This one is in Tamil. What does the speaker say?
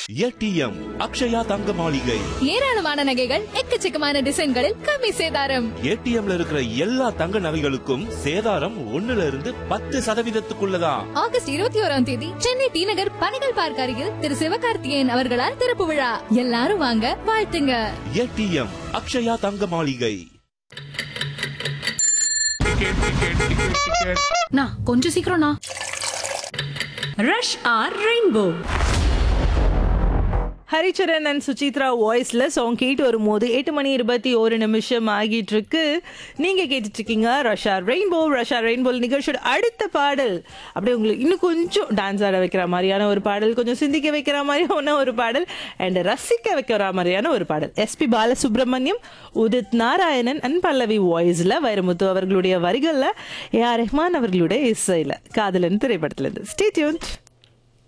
ஏடிஎம் அக்ஷயா தங்க மாளிகை ஏராளமான நகைகள் எக்கச்சக்கமான டிசைன்களில் கம்மி சேதாரம் ஏடிஎம்ல இருக்கிற எல்லா தங்க நகைகளுக்கும் சேதாரம் ஒண்ணுல இருந்து பத்து சதவீதத்துக்குள்ளதான் ஆகஸ்ட் இருபத்தி ஓராம் தேதி சென்னை டி நகர் பணிகள் பார்க்க அருகில் திரு சிவகார்த்திகேயன் அவர்களால் திறப்பு விழா எல்லாரும் வாங்க வாழ்த்துங்க ஏடிஎம் அக்ஷயா தங்க மாளிகை நான் கொஞ்சம் சீக்கிரம்ண்ணா rush hour rainbow Haricharan and Suchitra வாய்ஸ்ல சாங் கேட்டு வரும்போது எட்டு மணி இருபத்தி ஒரு நிமிஷம் ஆகிட்டு இருக்கு நீங்க கேட்டுட்டு இருக்கீங்க ரஷா ரெயின்போ ரஷா ரெயின்போ நிகழ்ச்சியோட அடுத்த பாடல் அப்படியே உங்களுக்கு இன்னும் கொஞ்சம் டான்ஸ் ஆட வைக்கிற மாதிரியான ஒரு பாடல் கொஞ்சம் சிந்திக்க வைக்கிற மாதிரியான ஒரு பாடல் அண்ட் ரசிக்க வைக்கிற மாதிரியான ஒரு பாடல் எஸ்பி பாலசுப்ரமணியம் உதித் நாராயணன் அண்ட் பல்லவி வாய்ஸ்ல வைரமுத்து அவர்களுடைய வரிகள்ல ஏ ஆர் ரெஹ்மான் அவர்களுடைய இசையில காதலன் திரைப்படத்துல இருந்து ஸ்டே டியூன்ட்